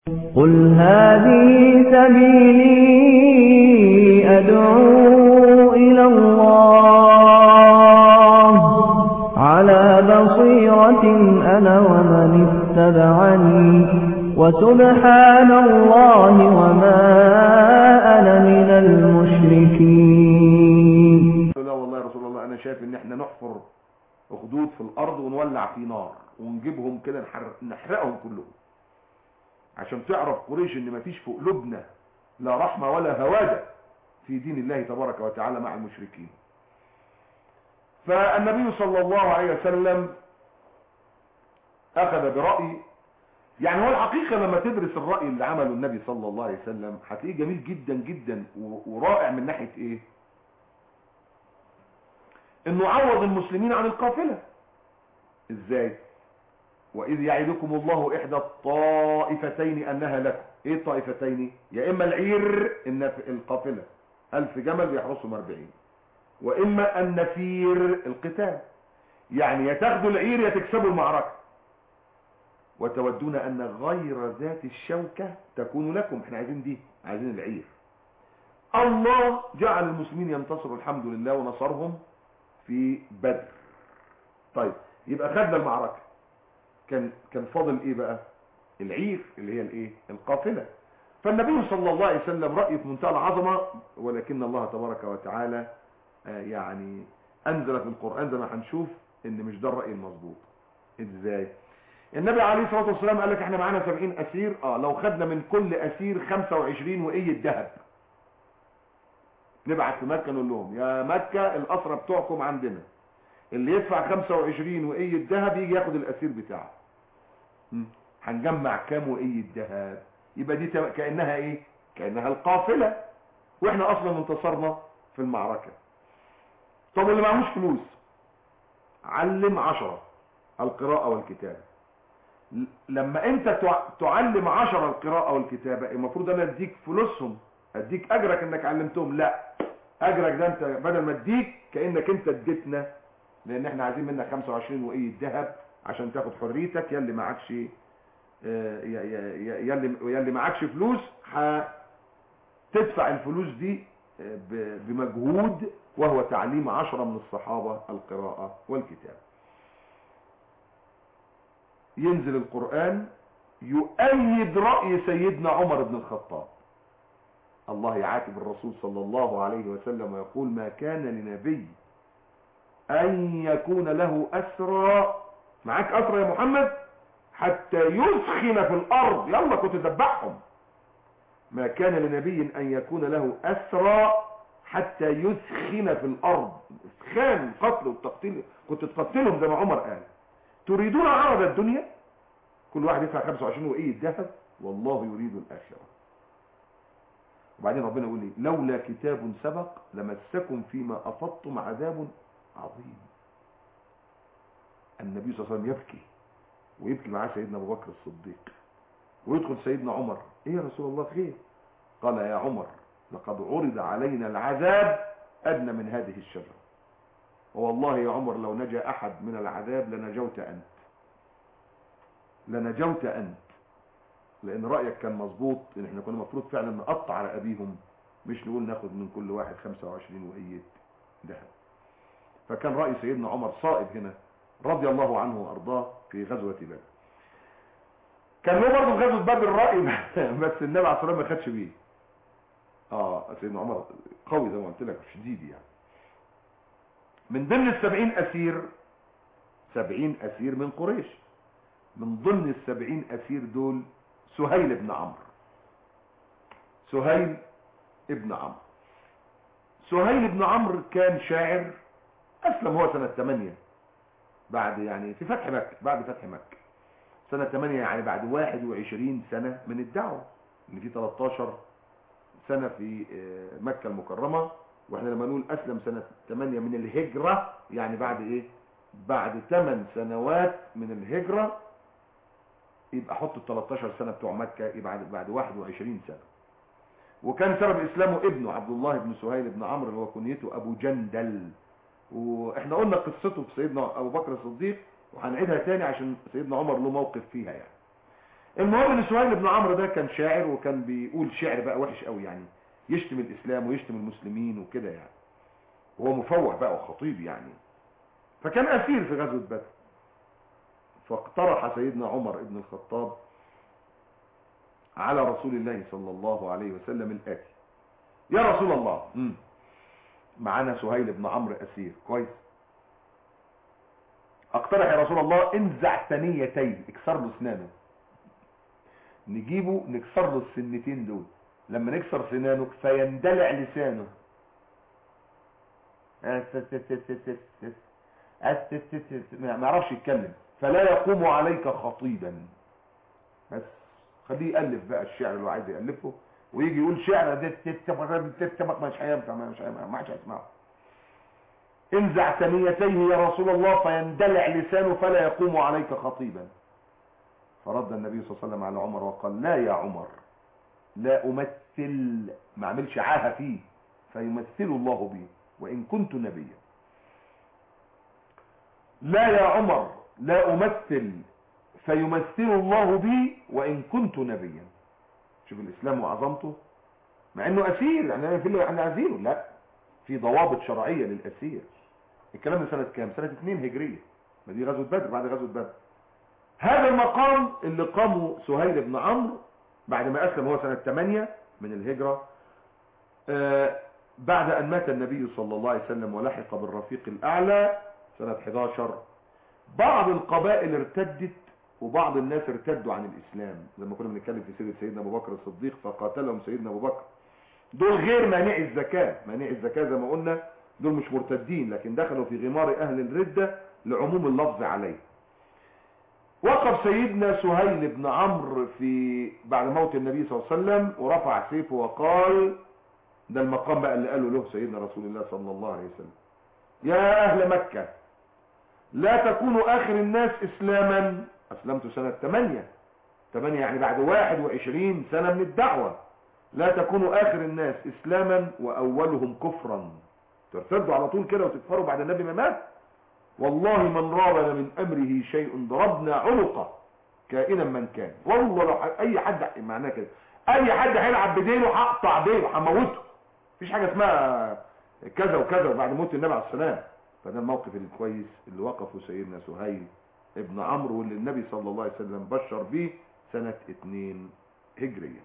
قل هذه سبيلي أدعو إلى الله على بصيرة أنا ومن اتبعني وسبحان الله وما أنا من المشركين لا والله يا رسول الله انا شايف ان احنا نحفر اخدود في الارض ونولع في نار ونجيبهم كده نحرق نحرقهم كلهم عشان تعرف قريش ان مفيش في قلوبنا لا رحمة ولا هوادة في دين الله تبارك وتعالى مع المشركين فالنبي صلى الله عليه وسلم اخذ برأي يعني هو الحقيقة لما تدرس الرأي اللي عمله النبي صلى الله عليه وسلم هتلاقيه جميل جدا جدا و- ورائع من ناحية ايه انه عوض المسلمين عن القافلة ازاي واذ يعدكم الله احدى الطائفتين انها لكم ايه الطائفتين يا اما العير النف- القافلة الف جمل بيحرسهم اربعين واما النفير القتال يعني يا تاخدوا العير يا تكسبوا المعركة وتودون ان غير ذات الشوكة تكون لكم احنا عايزين دي عايزين العير الله جعل المسلمين ينتصروا الحمد لله ونصرهم في بدر طيب يبقى خدنا المعركة كان كان فاضل ايه بقى العير اللي هي الايه القافلة فالنبي صلى الله عليه وسلم رأيه في منتهى العظمة ولكن الله تبارك وتعالى آه، يعني انزل في القرآن زي ما هنشوف ان مش ده الرأي المظبوط ازاي النبي عليه الصلاة والسلام قال لك احنا معانا 70 اسير اه لو خدنا من كل اسير 25 وقية ذهب نبعت في مكة نقول لهم يا مكة الأسرة بتوعكم عندنا اللي يدفع 25 وقية ذهب يجي ياخد الأسير بتاعه م. هنجمع كام وقية ذهب يبقى دي تم- كأنها ايه كأنها القافلة واحنا اصلا انتصرنا في المعركة طب واللي معهوش فلوس علم عشرة القراءة والكتابة ل- لما انت تع- تعلم عشرة القراءة والكتابة المفروض انا اديك فلوسهم اديك اجرك انك علمتهم لا اجرك ده انت بدل ما اديك كانك انت اديتنا لان احنا عايزين منك 25 وقية ذهب عشان تاخد حريتك يلي معكش آه، ي- ي- ي- يلي يلي معكش فلوس هتدفع الفلوس دي آه، ب- بمجهود وهو تعليم عشرة من الصحابة القراءة والكتاب ينزل القرآن يؤيد رأي سيدنا عمر بن الخطاب الله يعاتب الرسول صلى الله عليه وسلم ويقول ما كان لنبي أن يكون له أسرى معاك أسرى يا محمد حتى يسخن في الأرض يلا كنت تذبحهم ما كان لنبي أن يكون له أسرى حتى يسخن في الأرض اسخان القتل والتقتيل كنت تقتلهم زي ما عمر قال تريدون عرض الدنيا كل واحد يدفع 25 وقية ذهب والله يريد الآخرة وبعدين ربنا يقول لي لولا كتاب سبق لمسكم فيما أفضتم عذاب عظيم النبي صلى الله عليه وسلم يبكي ويبكي معاه سيدنا أبو بكر الصديق ويدخل سيدنا عمر ايه يا رسول الله خير قال يا عمر لقد عرض علينا العذاب أدنى من هذه الشجرة والله يا عمر لو نجا أحد من العذاب لنجوت أنت لنجوت أنت لأن رأيك كان مظبوط إن احنا كنا المفروض فعلا نقطع على أبيهم مش نقول ناخد من كل واحد 25 وقية ذهب فكان رأي سيدنا عمر صائب هنا رضي الله عنه وأرضاه في غزوة بدر كان له برضه في غزوة بدر الرأي بس النبي عليه الصلاة والسلام ما خدش بيه اه سيدنا عمر قوي زي ما قلت لك شديد يعني من ضمن السبعين أسير سبعين أسير من قريش من ضمن السبعين أسير دول سهيل بن عمرو سهيل ابن عمرو سهيل بن عمرو كان شاعر أسلم هو سنة 8 بعد يعني في فتح مكة بعد فتح مكة سنة 8 يعني بعد 21 سنة من الدعوة اللي في 13 سنة في آه، مكة المكرمة واحنا لما نقول أسلم سنة 8 من الهجرة يعني بعد ايه بعد 8 سنوات من الهجرة يبقى حط ال 13 سنة بتوع مكة يبقى بعد بعد 21 سنة وكان سبب اسلامه ابنه عبد الله بن سهيل بن عمرو اللي هو كنيته ابو جندل واحنا قلنا قصته في سيدنا ابو بكر الصديق وهنعيدها تاني عشان سيدنا عمر له موقف فيها يعني المهم ان سهيل بن عمرو ده كان شاعر وكان بيقول شعر بقى وحش قوي يعني يشتم الاسلام ويشتم المسلمين وكده يعني هو مفوه بقى وخطيب يعني فكان اسير في غزوة بدر فاقترح سيدنا عمر بن الخطاب على رسول الله صلى الله عليه وسلم الآتي يا رسول الله مم. معانا سهيل بن عمرو أسير كويس اقترح يا رسول الله انزع ثنيتين اكسر له اسنانه نجيبه نكسر له السنتين دول لما نكسر سنانه فيندلع لسانه ما يعرفش يتكلم فلا يقوم عليك خطيبا بس خليه يألف بقى الشعر اللي هو عايز يألفه ويجي يقول شعر ده تتبق مش هينفع مش هينفع ما حدش هيسمعه انزع ثنيتيه يا رسول الله فيندلع لسانه فلا يقوم عليك خطيبا فرد النبي صلى الله عليه وسلم على عمر وقال لا يا عمر لا امثل ما اعملش عاهه فيه فيمثل الله بي وان كنت نبيا لا يا عمر لا امثل فيمثل الله بي وان كنت نبيا شوف الاسلام وعظمته مع انه اسير يعني في اللي احنا عايزينه لا في ضوابط شرعيه للاسير الكلام ده سنه كام سنه 2 هجريه ما دي غزوه بدر بعد غزوه بدر هذا المقام اللي قامه سهيل بن عمرو بعد ما اسلم هو سنه 8 من الهجره آه بعد ان مات النبي صلى الله عليه وسلم ولحق بالرفيق الاعلى سنه 11 بعض القبائل ارتدت وبعض الناس ارتدوا عن الاسلام لما كنا بنتكلم في سيره سيدنا ابو بكر الصديق فقاتلهم سيدنا ابو بكر دول غير مانع الزكاه مانع الزكاه زي ما قلنا دول مش مرتدين لكن دخلوا في غمار اهل الرده لعموم اللفظ عليه وقف سيدنا سهيل بن عمرو في بعد موت النبي صلى الله عليه وسلم ورفع سيفه وقال ده المقام بقى اللي قاله له سيدنا رسول الله صلى الله عليه وسلم يا اهل مكه لا تكونوا اخر الناس اسلاما اسلمت سنة 8 8 يعني بعد 21 سنة من الدعوة لا تكونوا اخر الناس اسلاما واولهم كفرا ترتدوا على طول كده وتكفروا بعد النبي ما مات والله من رابنا من امره شيء ضربنا عنقه كائنا من كان والله لو اي حد معناه كده اي حد هيلعب بدينه هقطع دينه هموته مفيش حاجه اسمها كذا وكذا بعد موت النبي عليه السلام فده الموقف الكويس اللي وقفه سيدنا سهيل ابن عمرو واللي النبي صلى الله عليه وسلم بشر به سنة 2 هجرية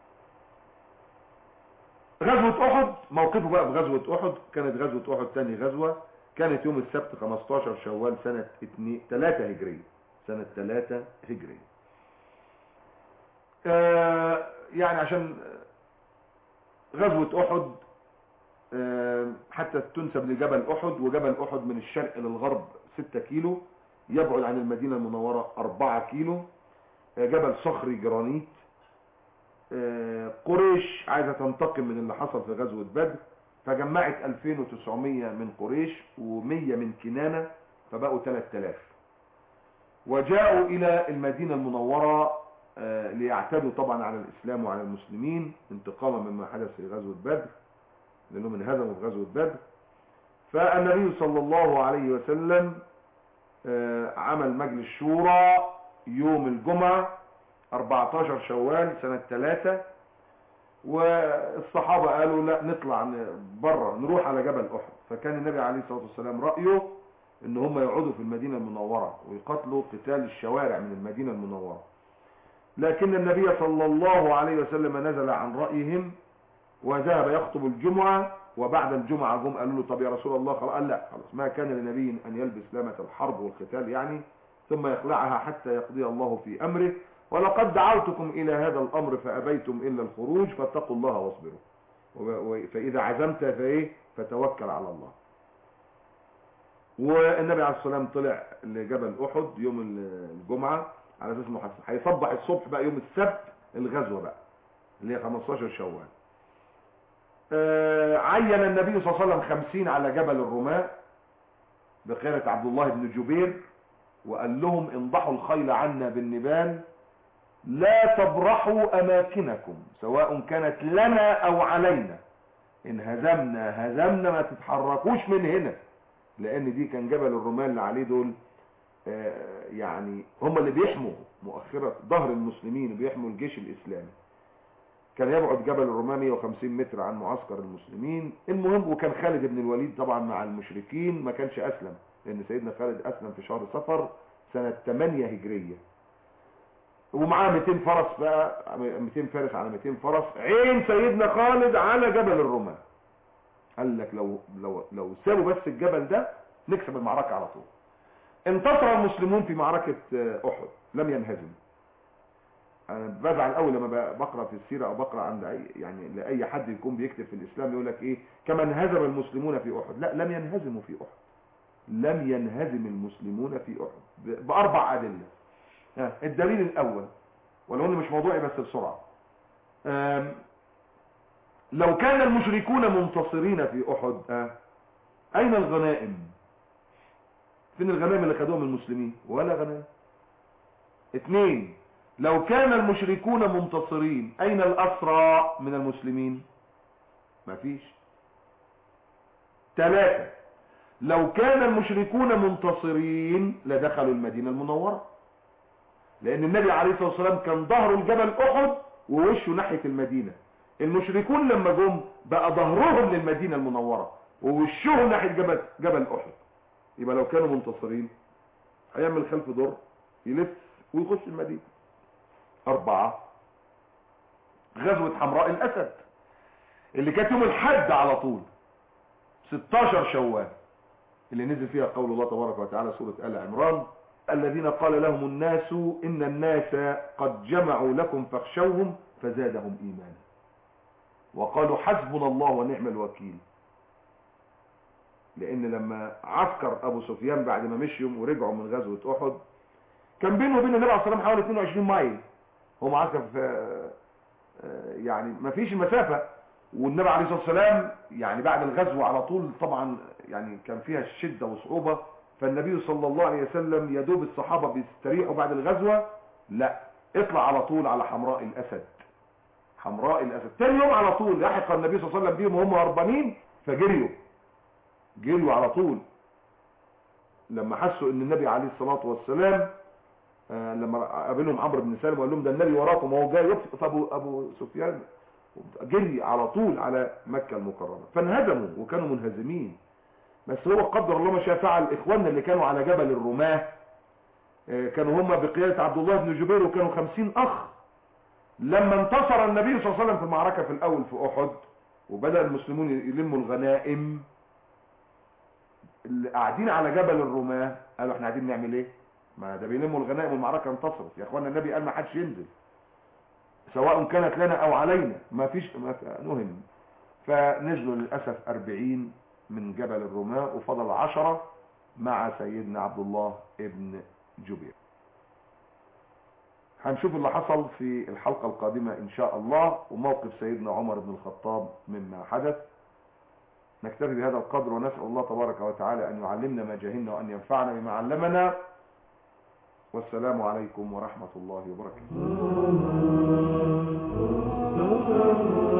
غزوة احد موقفه بقى بغزوة احد كانت غزوة احد تاني غزوة كانت يوم السبت 15 شوال سنة 2 3 هجرية سنة 3 هجرية آه يعني عشان غزوة احد آه حتى تنسب لجبل احد وجبل احد من الشرق للغرب 6 كيلو يبعد عن المدينة المنورة 4 كيلو جبل صخري جرانيت قريش عايزة تنتقم من اللي حصل في غزوة بدر فجمعت 2900 من قريش و100 من كنانة فبقوا 3000 وجاءوا الى المدينة المنورة ليعتدوا طبعا على الاسلام وعلى المسلمين انتقاما مما حدث في غزوة بدر لانهم انهزموا في غزوة بدر فالنبي صلى الله عليه وسلم عمل مجلس شورى يوم الجمعة 14 شوال سنة 3 والصحابة قالوا لا نطلع بره نروح على جبل احد فكان النبي عليه الصلاة والسلام رأيه ان هم يقعدوا في المدينة المنورة ويقاتلوا قتال الشوارع من المدينة المنورة لكن النبي صلى الله عليه وسلم نزل عن رأيهم وذهب يخطب الجمعة وبعد الجمعة جم قالوا له طب يا رسول الله خلاص قال لا خلاص ما كان لنبي ان يلبس لامة الحرب والقتال يعني ثم يخلعها حتى يقضي الله في امره ولقد دعوتكم الى هذا الامر فابيتم الا الخروج فاتقوا الله واصبروا فاذا عزمت فايه فتوكل على الله والنبي عليه الصلاه والسلام طلع لجبل احد يوم الجمعه على اساس انه هيصبح الصبح بقى يوم السبت الغزوه بقى اللي هي 15 شوال آه عين النبي صلى الله عليه وسلم خمسين على جبل الرماة بقيادة عبد الله بن جبير وقال لهم انضحوا الخيل عنا بالنبال لا تبرحوا اماكنكم سواء كانت لنا او علينا ان هزمنا هزمنا ما تتحركوش من هنا لان دي كان جبل الرمال اللي عليه دول آه، يعني هم اللي بيحموا مؤخرة ظهر المسلمين وبيحموا الجيش الإسلامي كان يبعد جبل الرومان 150 متر عن معسكر المسلمين المهم وكان خالد بن الوليد طبعا مع المشركين ما كانش أسلم لأن سيدنا خالد أسلم في شهر صفر سنة 8 هجرية ومعاه 200 فرس بقى 200 فارس على 200 فرس عين سيدنا خالد على جبل الرومان قال لك لو لو لو سابوا بس الجبل ده نكسب المعركة على طول انتصر المسلمون في معركة آه، احد لم ينهزموا انا بزعل قوي لما ب- بقرا في السيره او بقرا عند اي يعني لاي حد يكون بيكتب في الاسلام يقول لك ايه كما انهزم المسلمون في احد لا لم ينهزموا في احد لم ينهزم المسلمون في احد ب- باربع ادله ها، الدليل الاول ولو انه مش موضوعي بس بسرعه آم، لو كان المشركون منتصرين في احد ها، اين الغنائم فين الغنائم اللي خدوها من المسلمين ولا غنائم اثنين لو كان المشركون منتصرين اين الاسرى من المسلمين مفيش ثلاثة لو كان المشركون منتصرين لدخلوا المدينة المنورة لان النبي عليه الصلاة والسلام كان ظهره الجبل احد ووشه ناحية المدينة المشركون لما جم بقى ظهرهم للمدينة المنورة ووشهم ناحية جبل, جبل احد يبقى لو كانوا منتصرين هيعمل خلف دور يلف ويخش المدينة أربعة غزوة حمراء الأسد اللي كانت يوم الحد على طول 16 شوال اللي نزل فيها قول الله تبارك وتعالى سورة آل عمران الذين قال لهم الناس إن الناس قد جمعوا لكم فاخشوهم فزادهم إيمانا وقالوا حسبنا الله ونعم الوكيل لأن لما عسكر أبو سفيان بعد ما مشيهم ورجعوا من غزوة أحد كان بينه وبين النبي عليه الصلاة والسلام حوالي 22 مايل هو معسكر في آه، يعني ما فيش المسافة والنبي عليه الصلاة والسلام يعني بعد الغزو على طول طبعا يعني كان فيها شدة وصعوبة فالنبي صلى الله عليه وسلم يدوب الصحابة بيستريحوا بعد الغزوة لا اطلع على طول على حمراء الأسد حمراء الأسد تاني يوم على طول لحق النبي صلى الله عليه وسلم بيهم وهم هربانين فجريوا جريوا على طول لما حسوا ان النبي عليه الصلاة والسلام آه، لما قابلهم عمرو بن سالم وقال لهم ده النبي وراكم وهو جاي يطفئ فابو ابو سفيان جري على طول على مكة المكرمة فانهزموا وكانوا منهزمين بس هو قدر الله ما شاء فعل اخواننا اللي كانوا على جبل الرماة آه، كانوا هم بقيادة عبد الله بن جبير وكانوا خمسين اخ لما انتصر النبي صلى الله عليه وسلم في المعركة في الاول في احد وبدأ المسلمون يلموا الغنائم اللي قاعدين على جبل الرماة قالوا احنا قاعدين نعمل ايه ما ده بيلموا الغنائم والمعركة انتصرت يا اخوانا النبي قال ما حدش ينزل سواء كانت لنا او علينا ما فيش ما في- نهم فنزلوا للأسف أربعين من جبل الرماة وفضل عشرة مع سيدنا عبد الله ابن جبير هنشوف اللي حصل في الحلقة القادمة إن شاء الله وموقف سيدنا عمر بن الخطاب مما حدث نكتفي بهذا القدر ونسأل الله تبارك وتعالى أن يعلمنا ما جهلنا وأن ينفعنا بما علمنا والسلام عليكم ورحمة الله وبركاته